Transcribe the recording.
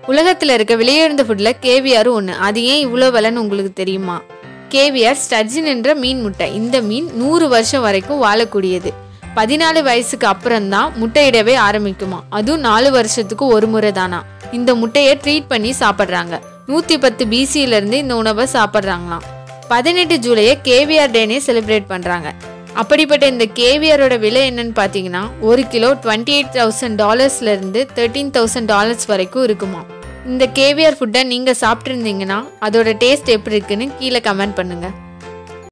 உலகத்தில் இருக்க விலையுயர்ந்த ஃபுட்டில் கேவியாரும் ஒன்று அது ஏன் இவ்வளோ விலைன்னு உங்களுக்கு தெரியுமா கேவியார் ஸ்டர்ஜின் என்ற மீன் முட்டை இந்த மீன் நூறு வருஷம் வரைக்கும் வாழக்கூடியது பதினாலு வயசுக்கு அப்புறம்தான் முட்டையிடவே ஆரம்பிக்குமா அதுவும் நாலு வருஷத்துக்கு ஒரு முறை தானா இந்த முட்டையை ட்ரீட் பண்ணி சாப்பிட்றாங்க நூற்றி பத்து பிசியிலேருந்து இந்த உணவை சாப்பிட்றாங்களாம் பதினெட்டு ஜூலையை கேவிஆர் டேனே செலிப்ரேட் பண்ணுறாங்க அப்படிப்பட்ட இந்த கேவியரோட விலை என்னன்னு பார்த்தீங்கன்னா ஒரு கிலோ டுவெண்ட்டி எயிட் தௌசண்ட் டாலர்ஸ்லேருந்து தேர்ட்டீன் தௌசண்ட் டாலர்ஸ் வரைக்கும் இருக்குமா இந்த கேவியர் ஃபுட்டை நீங்கள் சாப்பிட்ருந்தீங்கன்னா அதோட டேஸ்ட் எப்படி இருக்குன்னு கீழே கமெண்ட் பண்ணுங்கள்